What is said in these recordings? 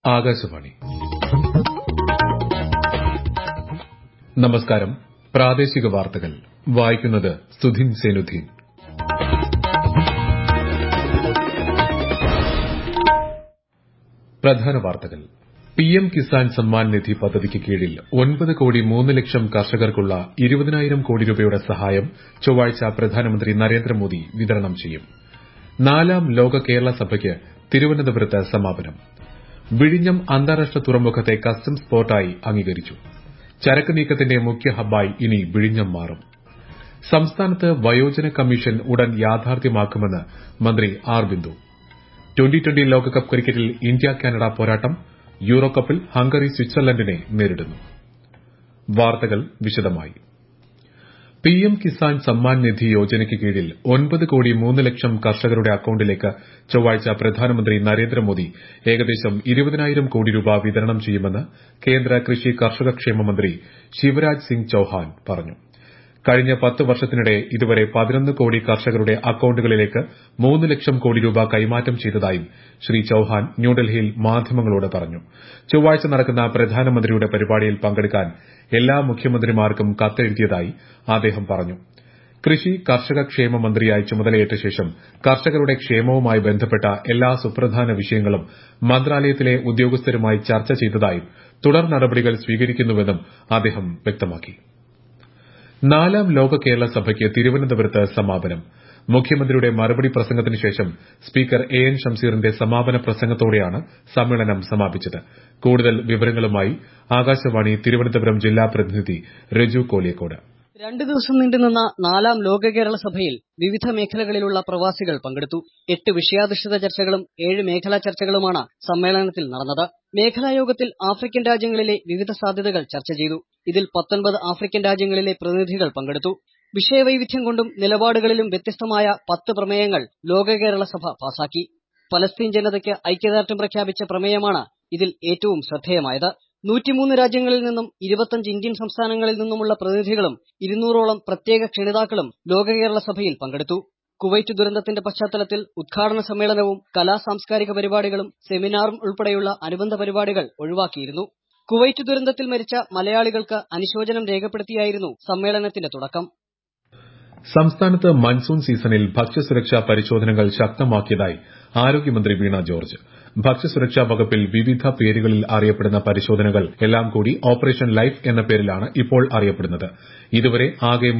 ആകാശവാണി നമസ്കാരം പ്രാദേശിക വാർത്തകൾ വായിക്കുന്നത് സുധിൻ സേനുദ്ദീൻ പ്രധാന വാർത്തകൾ പിഎം കിസാൻ സമ്മാൻ നിധി പദ്ധതിക്ക് കീഴിൽ ഒൻപത് കോടി മൂന്ന് ലക്ഷം കർഷകർക്കുള്ള ഇരുപതിനായിരം കോടി രൂപയുടെ സഹായം ചൊവ്വാഴ്ച പ്രധാനമന്ത്രി നരേന്ദ്രമോദി വിതരണം ചെയ്യും നാലാം ലോക കേരള സഭയ്ക്ക് തിരുവനന്തപുരത്ത് സമാപനം വിഴിഞ്ഞം അന്താരാഷ്ട്ര തുറമുഖത്തെ കസ്റ്റംസ് പോർട്ടായി അംഗീകരിച്ചു ചരക്ക് നീക്കത്തിന്റെ മുഖ്യ ഹബ്ബായി ഇനി വിഴിഞ്ഞം മാറും സംസ്ഥാനത്ത് വയോജന കമ്മീഷൻ ഉടൻ യാഥാർത്ഥ്യമാക്കുമെന്ന് മന്ത്രി ആർ ബിന്ദു ട്വന്റി ട്വന്റി ലോകകപ്പ് ക്രിക്കറ്റിൽ ഇന്ത്യ കാനഡ പോരാട്ടം യൂറോ കപ്പിൽ ഹംഗറി സ്വിറ്റ്സർലൻഡിനെ നേരിടുന്നു വാർത്തകൾ വിശദമായി പിഎം കിസാൻ സമ്മാൻ നിധി യോജനയ്ക്ക് കീഴിൽ ഒൻപത് കോടി മൂന്ന് ലക്ഷം കർഷകരുടെ അക്കൌണ്ടിലേക്ക് ചൊവ്വാഴ്ച പ്രധാനമന്ത്രി നരേന്ദ്രമോദി ഏകദേശം ഇരുപതിനായിരം കോടി രൂപ വിതരണം ചെയ്യുമെന്ന് കേന്ദ്ര കൃഷി കർഷക ക്ഷേമ മന്ത്രി ശിവരാജ് സിംഗ് ചൌഹാൻ പറഞ്ഞു കഴിഞ്ഞ പത്ത് വർഷത്തിനിടെ ഇതുവരെ പതിനൊന്ന് കോടി കർഷകരുടെ അക്കൌണ്ടുകളിലേക്ക് മൂന്ന് ലക്ഷം കോടി രൂപ കൈമാറ്റം ചെയ്തതായും ശ്രീ ചൌഹാൻ ന്യൂഡൽഹിയിൽ മാധ്യമങ്ങളോട് പറഞ്ഞു ചൊവ്വാഴ്ച നടക്കുന്ന പ്രധാനമന്ത്രിയുടെ പരിപാടിയിൽ പങ്കെടുക്കാൻ എല്ലാ മുഖ്യമന്ത്രിമാർക്കും കത്തെഴുതിയതായി അദ്ദേഹം പറഞ്ഞു കൃഷി കർഷക ക്ഷേമ മന്ത്രിയായി ചുമതലയേറ്റ ശേഷം കർഷകരുടെ ക്ഷേമവുമായി ബന്ധപ്പെട്ട എല്ലാ സുപ്രധാന വിഷയങ്ങളും മന്ത്രാലയത്തിലെ ഉദ്യോഗസ്ഥരുമായി ചർച്ച ചെയ്തതായും തുടർ നടപടികൾ സ്വീകരിക്കുന്നുവെന്നും അദ്ദേഹം വ്യക്തമാക്കി നാലാം ലോക കേരള സഭയ്ക്ക് തിരുവനന്തപുരത്ത് സമാപനം മുഖ്യമന്ത്രിയുടെ മറുപടി പ്രസംഗത്തിന് ശേഷം സ്പീക്കർ എ എൻ ഷംസീറിന്റെ സമാപന പ്രസംഗത്തോടെയാണ് സമ്മേളനം സമാപിച്ചത് കൂടുതൽ വിവരങ്ങളുമായി ആകാശവാണി തിരുവനന്തപുരം ജില്ലാ പ്രതിനിധി രജു കോലിയക്കോട് രണ്ടു ദിവസം നീണ്ടുനിന്ന നാലാം ലോക കേരള സഭയിൽ വിവിധ മേഖലകളിലുള്ള പ്രവാസികൾ പങ്കെടുത്തു എട്ട് വിഷയാധിഷ്ഠിത ചർച്ചകളും ഏഴ് മേഖലാ ചർച്ചകളുമാണ് സമ്മേളനത്തിൽ നടന്നത് മേഖലായോഗത്തിൽ ആഫ്രിക്കൻ രാജ്യങ്ങളിലെ വിവിധ സാധ്യതകൾ ചർച്ച ചെയ്തു ഇതിൽ പത്തൊൻപത് ആഫ്രിക്കൻ രാജ്യങ്ങളിലെ പ്രതിനിധികൾ പങ്കെടുത്തു വിഷയവൈവിധ്യം കൊണ്ടും നിലപാടുകളിലും വ്യത്യസ്തമായ പത്ത് പ്രമേയങ്ങൾ ലോക കേരള സഭ പാസാക്കി പലസ്തീൻ ജനതയ്ക്ക് ഐക്യദാർഢ്യം പ്രഖ്യാപിച്ച പ്രമേയമാണ് ഇതിൽ ഏറ്റവും ശ്രദ്ധേയമായത് നൂറ്റിമൂന്ന് രാജ്യങ്ങളിൽ നിന്നും ഇരുപത്തഞ്ച് ഇന്ത്യൻ സംസ്ഥാനങ്ങളിൽ നിന്നുമുള്ള പ്രതിനിധികളും ഇരുന്നൂറോളം പ്രത്യേക ക്ഷണിതാക്കളും ലോക കേരള സഭയിൽ പങ്കെടുത്തു കുവൈറ്റ് ദുരന്തത്തിന്റെ പശ്ചാത്തലത്തിൽ ഉദ്ഘാടന സമ്മേളനവും കലാ സാംസ്കാരിക പരിപാടികളും സെമിനാറും ഉൾപ്പെടെയുള്ള അനുബന്ധ പരിപാടികൾ ഒഴിവാക്കിയിരുന്നു കുവൈറ്റ് ദുരന്തത്തിൽ മരിച്ച മലയാളികൾക്ക് അനുശോചനം രേഖപ്പെടുത്തിയായിരുന്നു സമ്മേളനത്തിന്റെ തുടക്കം സംസ്ഥാനത്ത് മൺസൂൺ സീസണിൽ ഭക്ഷ്യസുരക്ഷാ പരിശോധനകൾ ശക്തമാക്കിയതായി ആരോഗ്യമന്ത്രി വീണ ജോർജ് ഭക്ഷ്യസുരക്ഷാ വകുപ്പിൽ വിവിധ പേരുകളിൽ അറിയപ്പെടുന്ന പരിശോധനകൾ എല്ലാം കൂടി ഓപ്പറേഷൻ ലൈഫ് എന്ന പേരിലാണ് ഇപ്പോൾ അറിയപ്പെടുന്നത് ഇതുവരെ ആകെ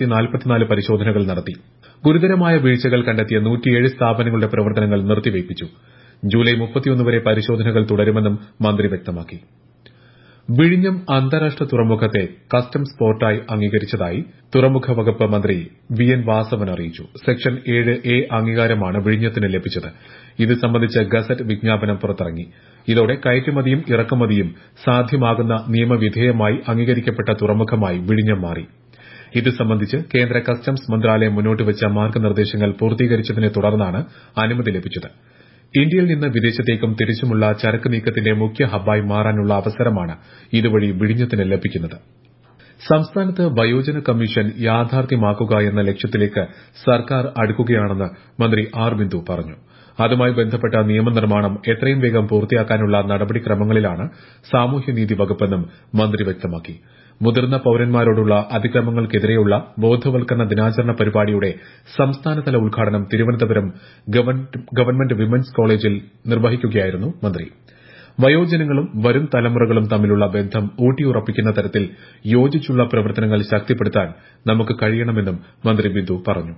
പരിശോധനകൾ നടത്തി ഗുരുതരമായ വീഴ്ചകൾ കണ്ടെത്തിയ നൂറ്റിയേഴ് സ്ഥാപനങ്ങളുടെ പ്രവർത്തനങ്ങൾ നിർത്തിവയ്പ്പിച്ചു ജൂലൈ വരെ പരിശോധനകൾ തുടരുമെന്നും മന്ത്രി വ്യക്തമാക്കി വിഴിഞ്ഞം അന്താരാഷ്ട്ര തുറമുഖത്തെ കസ്റ്റംസ് പോർട്ടായി അംഗീകരിച്ചതായി തുറമുഖ വകുപ്പ് മന്ത്രി വി എൻ വാസവൻ അറിയിച്ചു സെക്ഷൻ ഏഴ് എ അംഗീകാരമാണ് വിഴിഞ്ഞത്തിന് ലഭിച്ചത് ഇത് സംബന്ധിച്ച് ഗസറ്റ് വിജ്ഞാപനം പുറത്തിറങ്ങി ഇതോടെ കയറ്റുമതിയും ഇറക്കുമതിയും സാധ്യമാകുന്ന നിയമവിധേയമായി അംഗീകരിക്കപ്പെട്ട തുറമുഖമായി വിഴിഞ്ഞം മാറി ഇത് സംബന്ധിച്ച് കേന്ദ്ര കസ്റ്റംസ് മന്ത്രാലയം മുന്നോട്ടുവച്ച മാർഗ്ഗനിർദ്ദേശങ്ങൾ പൂർത്തീകരിച്ചതിനെ തുടർന്നാണ് അനുമതി ലഭിച്ചത് ഇന്ത്യയിൽ നിന്ന് വിദേശത്തേക്കും തിരിച്ചുമുള്ള ചരക്ക് നീക്കത്തിന്റെ മുഖ്യ ഹബ്ബായി മാറാനുള്ള അവസരമാണ് ഇതുവഴി വിഴിഞ്ഞത്തിന് ലഭിക്കുന്നത് സംസ്ഥാനത്ത് വയോജന കമ്മീഷൻ യാഥാർത്ഥ്യമാക്കുക എന്ന ലക്ഷ്യത്തിലേക്ക് സർക്കാർ അടുക്കുകയാണെന്ന് മന്ത്രി ആർ ബിന്ദു പറഞ്ഞു അതുമായി ബന്ധപ്പെട്ട നിയമനിർമ്മാണം എത്രയും വേഗം പൂർത്തിയാക്കാനുള്ള നടപടിക്രമങ്ങളിലാണ് സാമൂഹ്യനീതി വകുപ്പെന്നും മന്ത്രി വ്യക്തമാക്കി മുതിർന്ന പൌരന്മാരോടുള്ള അതിക്രമങ്ങൾക്കെതിരെയുള്ള ബോധവൽക്കരണ ദിനാചരണ പരിപാടിയുടെ സംസ്ഥാനതല ഉദ്ഘാടനം തിരുവനന്തപുരം ഗവൺമെന്റ് വിമൻസ് കോളേജിൽ നിർവഹിക്കുകയായിരുന്നു മന്ത്രി വയോജനങ്ങളും വരും തലമുറകളും തമ്മിലുള്ള ബന്ധം ഊട്ടിയുറപ്പിക്കുന്ന തരത്തിൽ യോജിച്ചുള്ള പ്രവർത്തനങ്ങൾ ശക്തിപ്പെടുത്താൻ നമുക്ക് കഴിയണമെന്നും മന്ത്രി ബിന്ദു പറഞ്ഞു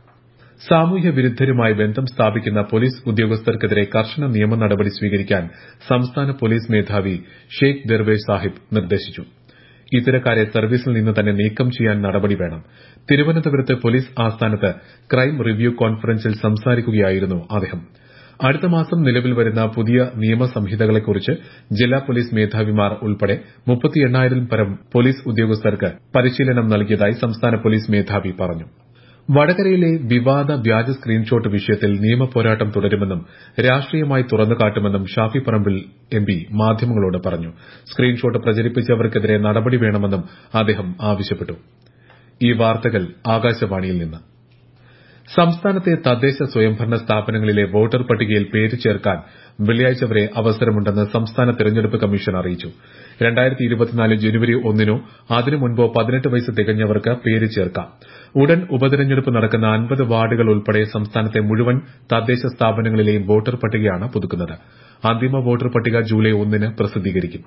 സാമൂഹ്യ വിരുദ്ധരുമായി ബന്ധം സ്ഥാപിക്കുന്ന പോലീസ് ഉദ്യോഗസ്ഥർക്കെതിരെ കർശന നിയമ നടപടി സ്വീകരിക്കാൻ സംസ്ഥാന പോലീസ് മേധാവി ഷെയ്ഖ് ദർവേഷ് സാഹിബ് നിർദ്ദേശിച്ചു ഇത്തരക്കാരെ സർവീസിൽ നിന്ന് തന്നെ നീക്കം ചെയ്യാൻ നടപടി വേണം തിരുവനന്തപുരത്ത് പോലീസ് ആസ്ഥാനത്ത് ക്രൈം റിവ്യൂ കോൺഫറൻസിൽ സംസാരിക്കുകയായിരുന്നു അദ്ദേഹം അടുത്ത മാസം നിലവിൽ വരുന്ന പുതിയ നിയമസംഹിതകളെക്കുറിച്ച് ജില്ലാ പോലീസ് മേധാവിമാർ ഉൾപ്പെടെ മുപ്പത്തി എണ്ണായിരം പരം പോലീസ് ഉദ്യോഗസ്ഥർക്ക് പരിശീലനം നൽകിയതായി സംസ്ഥാന പോലീസ് മേധാവി പറഞ്ഞു വടകരയിലെ വിവാദ വ്യാജ സ്ക്രീൻഷോട്ട് വിഷയത്തിൽ നിയമപോരാട്ടം തുടരുമെന്നും രാഷ്ട്രീയമായി തുറന്നുകാട്ടുമെന്നും ഷാഫി പറമ്പിൽ എംപി മാധ്യമങ്ങളോട് പറഞ്ഞു സ്ക്രീൻഷോട്ട് പ്രചരിപ്പിച്ചവർക്കെതിരെ നടപടി വേണമെന്നും അദ്ദേഹം ആവശ്യപ്പെട്ടു ഈ വാർത്തകൾ ആകാശവാണിയിൽ നിന്ന് സംസ്ഥാനത്തെ തദ്ദേശ സ്വയംഭരണ സ്ഥാപനങ്ങളിലെ വോട്ടർ പട്ടികയിൽ പേര് ചേർക്കാൻ വെള്ളിയാഴ്ച വരെ അവസരമുണ്ടെന്ന് സംസ്ഥാന തെരഞ്ഞെടുപ്പ് കമ്മീഷൻ അറിയിച്ചു ജനുവരി ഒന്നിനോ അതിനു മുൻപോ പതിനെട്ട് വയസ്സ് തികഞ്ഞവർക്ക് പേര് ചേർക്കാം ഉടൻ ഉപതെരഞ്ഞെടുപ്പ് നടക്കുന്ന അൻപത് വാർഡുകൾ ഉൾപ്പെടെ സംസ്ഥാനത്തെ മുഴുവൻ തദ്ദേശ സ്ഥാപനങ്ങളിലെയും വോട്ടർ പട്ടികയാണ് പുതുക്കുന്നത് അന്തിമ വോട്ടർ പട്ടിക ജൂലൈ ഒന്നിന് പ്രസിദ്ധീകരിക്കും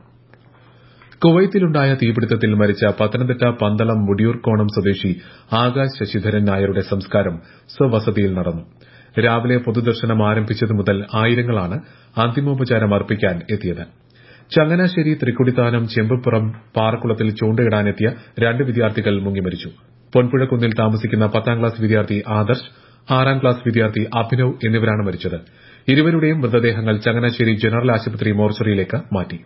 കുവൈത്തിലുണ്ടായ തീപിടുത്തത്തിൽ മരിച്ച പത്തനംതിട്ട പന്തളം മുടിയൂർക്കോണം സ്വദേശി ആകാശ് ശശിധരൻ നായരുടെ സംസ്കാരം സ്വവസതിയിൽ നടന്നു രാവിലെ പൊതുദർശനം ആരംഭിച്ചതു മുതൽ ആയിരങ്ങളാണ് അന്തിമോപചാരം അർപ്പിക്കാൻ എത്തിയത് ചങ്ങനാശ്ശേരി തൃക്കുടിത്താനം ചെമ്പുപുറം പാറക്കുളത്തിൽ ചൂണ്ടയിടാനെത്തിയ രണ്ട് വിദ്യാർത്ഥികൾ മുങ്ങിമരിച്ചു പൊൻപുഴക്കുന്നിൽ താമസിക്കുന്ന പത്താം ക്ലാസ് വിദ്യാർത്ഥി ആദർശ് ആറാം ക്ലാസ് വിദ്യാർത്ഥി അഭിനവ് എന്നിവരാണ് മരിച്ചത് ഇരുവരുടെയും മൃതദേഹങ്ങൾ ചങ്ങനാശ്ശേരി ജനറൽ ആശുപത്രി മോർച്ചറിയിലേക്ക് മാറ്റി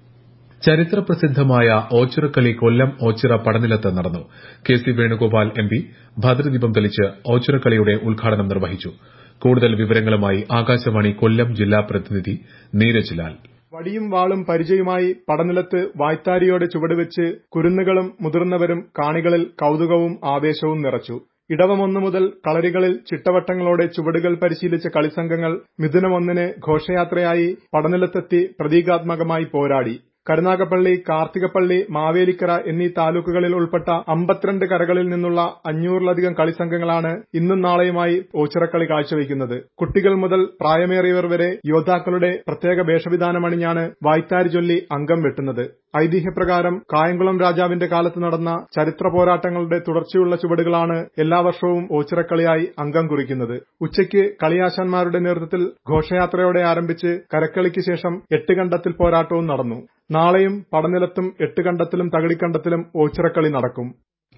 ചരിത്രപ്രസിദ്ധമായ ഓച്ചിറക്കളി കൊല്ലം ഓച്ചിറ പടനിലത്ത് നടന്നു K C Venugopal M P ഭദ്രദീപം തെളിച്ച് ഓച്ചിറക്കളിയുടെ ഉദ്ഘാടനം നിർവഹിച്ചു കൂടുതൽ വിവരങ്ങളുമായി ആകാശവാണി കൊല്ലം ജില്ലാ പ്രതിനിധി നീരജ് ലാൽ വടിയും വാളും പരിചയമായി പടനിലത്ത് വായ്ത്താരിയോടെ ചുവടുവെച്ച് കുരുന്നുകളും മുതിർന്നവരും കാണികളിൽ കൌതുകവും ആവേശവും നിറച്ചു ഇടവമൊന്നു മുതൽ കളരികളിൽ ചിട്ടവട്ടങ്ങളോടെ ചുവടുകൾ പരിശീലിച്ച കളിസംഘങ്ങൾ മിഥുനമൊന്നിന് ഘോഷയാത്രയായി പടനിലത്തെത്തി പ്രതീകാത്മകമായി പോരാടി കരുനാഗപ്പള്ളി കാർത്തികപ്പള്ളി മാവേലിക്കര എന്നീ താലൂക്കുകളിൽ ഉൾപ്പെട്ട അമ്പത്തിരണ്ട് കരകളിൽ നിന്നുള്ള അഞ്ഞൂറിലധികം കളിസംഘങ്ങളാണ് ഇന്നും നാളെയുമായി ഓച്ചിറക്കളി കാഴ്ചവെക്കുന്നത് കുട്ടികൾ മുതൽ പ്രായമേറിയവർ വരെ യോദ്ധാക്കളുടെ പ്രത്യേക വേഷവിധാനമണിഞ്ഞാണ് വായ്ത്താരി ചൊല്ലി അംഗം വെട്ടുന്നത് ഐതിഹ്യപ്രകാരം കായംകുളം രാജാവിന്റെ കാലത്ത് നടന്ന ചരിത്ര പോരാട്ടങ്ങളുടെ തുടർച്ചയുള്ള ചുവടുകളാണ് എല്ലാ വർഷവും ഓച്ചിറക്കളിയായി അംഗം കുറിക്കുന്നത് ഉച്ചയ്ക്ക് കളിയാശാന്മാരുടെ നേതൃത്വത്തിൽ ഘോഷയാത്രയോടെ ആരംഭിച്ച് കരക്കളിക്ക് ശേഷം എട്ട് കണ്ടത്തിൽ പോരാട്ടവും നടന്നു നാളെയും പടനിലത്തും എട്ട് കണ്ടത്തിലും തകടിക്കണ്ടത്തിലും ഓച്ചിറക്കളി നടക്കും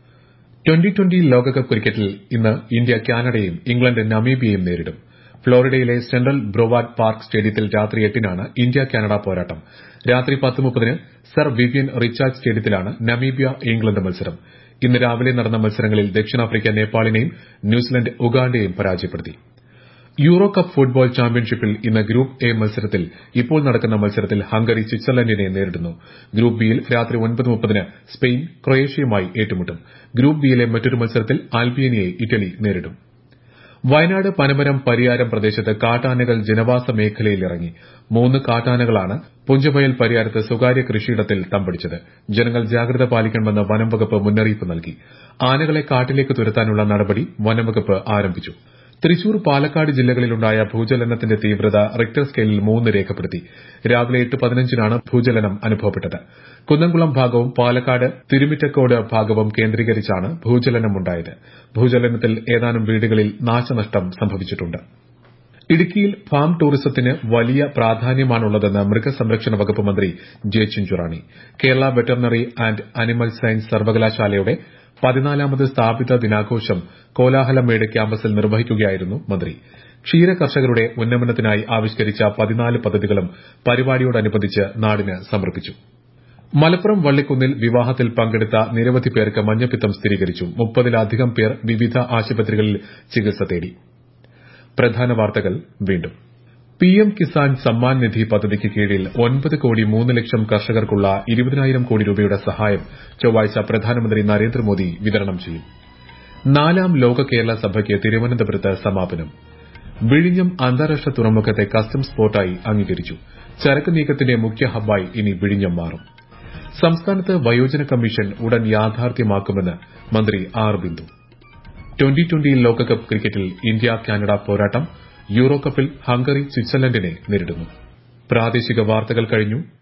ട്വന്റി ട്വന്റി ലോകകപ്പ് ക്രിക്കറ്റിൽ ഇന്ന് ഇന്ത്യ കാനഡയും ഇംഗ്ലണ്ട് നമീബിയയും നേരിടും ഫ്ളോറിഡയിലെ സെൻട്രൽ ബ്രോവാർഡ് പാർക്ക് സ്റ്റേഡിയത്തിൽ രാത്രി എട്ടിനാണ് ഇന്ത്യ കാനഡ പോരാട്ടം രാത്രി പത്ത് മുപ്പതിന് സർ വിവിയൻ റിച്ചാർഡ് സ്റ്റേഡിയത്തിലാണ് നമീബിയ ഇംഗ്ലണ്ട് മത്സരം ഇന്ന് രാവിലെ നടന്ന മത്സരങ്ങളിൽ ദക്ഷിണാഫ്രിക്ക നേപ്പാളിനെയും ന്യൂസിലന്റ് ഉഗാണ്ടയെയും പരാജയപ്പെടുത്തി യൂറോ കപ്പ് ഫുട്ബോൾ ചാമ്പ്യൻഷിപ്പിൽ ഇന്ന് ഗ്രൂപ്പ് എ മത്സരത്തിൽ ഇപ്പോൾ നടക്കുന്ന മത്സരത്തിൽ ഹംഗറി സ്വിറ്റ്സർലൻഡിനെ നേരിടുന്നു ഗ്രൂപ്പ് ബിയിൽ രാത്രി ഒൻപത് മുപ്പതിന് സ്പെയിൻ ക്രൊയേഷ്യയുമായി ഏറ്റുമുട്ടും ഗ്രൂപ്പ് ബിയിലെ മറ്റൊരു മത്സരത്തിൽ അൽബേനിയയെ ഇറ്റലി നേരിടും വയനാട് പനമരം പരിയാരം പ്രദേശത്ത് കാട്ടാനകൾ ജനവാസ മേഖലയിൽ ഇറങ്ങി മൂന്ന് കാട്ടാനകളാണ് പുഞ്ചവയൽ പരിയാരത്ത് സ്വകാര്യ കൃഷിയിടത്തിൽ തമ്പടിച്ചത് ജനങ്ങൾ ജാഗ്രത പാലിക്കണമെന്ന് വനംവകുപ്പ് മുന്നറിയിപ്പ് നൽകി ആനകളെ കാട്ടിലേക്ക് തുരത്താനുള്ള നടപടി വനംവകുപ്പ് ആരംഭിച്ചു തൃശൂർ പാലക്കാട് ജില്ലകളിലുണ്ടായ ഭൂചലനത്തിന്റെ തീവ്രത റിക്ടർ സ്കെയിലിൽ മൂന്ന് രേഖപ്പെടുത്തി രാവിലെ എട്ട് പതിനഞ്ചിനാണ് ഭൂചലനം അനുഭവപ്പെട്ടത് കുന്നംകുളം ഭാഗവും പാലക്കാട് തിരുമിറ്റക്കോട് ഭാഗവും കേന്ദ്രീകരിച്ചാണ് ഭൂചലനമുണ്ടായത് ഭൂചലനത്തിൽ ഏതാനും വീടുകളിൽ നാശനഷ്ടം സംഭവിച്ചിട്ടുണ്ട് ഇടുക്കിയിൽ ഫാം ടൂറിസത്തിന് വലിയ പ്രാധാന്യമാണുള്ളതെന്ന് മൃഗസംരക്ഷണ വകുപ്പ് മന്ത്രി J Chinchurani Kerala veterinary and animal science സർവകലാശാലയുടെ പതിനാലാമത് സ്ഥാപിത ദിനാഘോഷം കോലാഹലമേട് ക്യാമ്പസിൽ നിർവഹിക്കുകയായിരുന്നു മന്ത്രി ക്ഷീര കർഷകരുടെ ഉന്നമനത്തിനായി ആവിഷ്കരിച്ച പതിനാല് പദ്ധതികളും പരിപാടിയോടനുബന്ധിച്ച് നാടിന് സമർപ്പിച്ചു മലപ്പുറം വള്ളിക്കുന്നിൽ വിവാഹത്തിൽ പങ്കെടുത്ത നിരവധി പേർക്ക് മഞ്ഞപ്പിത്തം സ്ഥിരീകരിച്ചു മുപ്പതിലധികം പേർ വിവിധ ആശുപത്രികളിൽ ചികിത്സ തേടി പ്രധാന വാർത്തകൾ വീണ്ടും പിഎം കിസാൻ സമ്മാൻ നിധി പദ്ധതിക്ക് കീഴിൽ ഒൻപത് കോടി മൂന്ന് ലക്ഷം കർഷകർക്കുള്ള ഇരുപതിനായിരം കോടി രൂപയുടെ സഹായം ചൊവ്വാഴ്ച പ്രധാനമന്ത്രി നരേന്ദ്രമോദി വിതരണം ചെയ്യും നാലാം ലോക കേരള സഭയ്ക്ക് തിരുവനന്തപുരത്ത് സമാപനം വിഴിഞ്ഞം അന്താരാഷ്ട്ര തുറമുഖത്തെ കസ്റ്റംസ് പോർട്ടായി അംഗീകരിച്ചു ചരക്ക് നീക്കത്തിന്റെ മുഖ്യ ഹബ്ബായി ഇനി വിഴിഞ്ഞം മാറും സംസ്ഥാനത്ത് വയോജന കമ്മീഷൻ ഉടൻ യാഥാർത്ഥ്യമാക്കുമെന്ന് മന്ത്രി ആർ ബിന്ദു ട്വന്റി ട്വന്റി ലോകകപ്പ് ക്രിക്കറ്റിൽ ഇന്ത്യ കാനഡ പോരാട്ടം യൂറോ കപ്പിൽ ഹംഗറി സ്വിറ്റ്സർലൻഡിനെ നേരിടുന്നു പ്രാദേശിക വാർത്തകൾ കഴിഞ്ഞു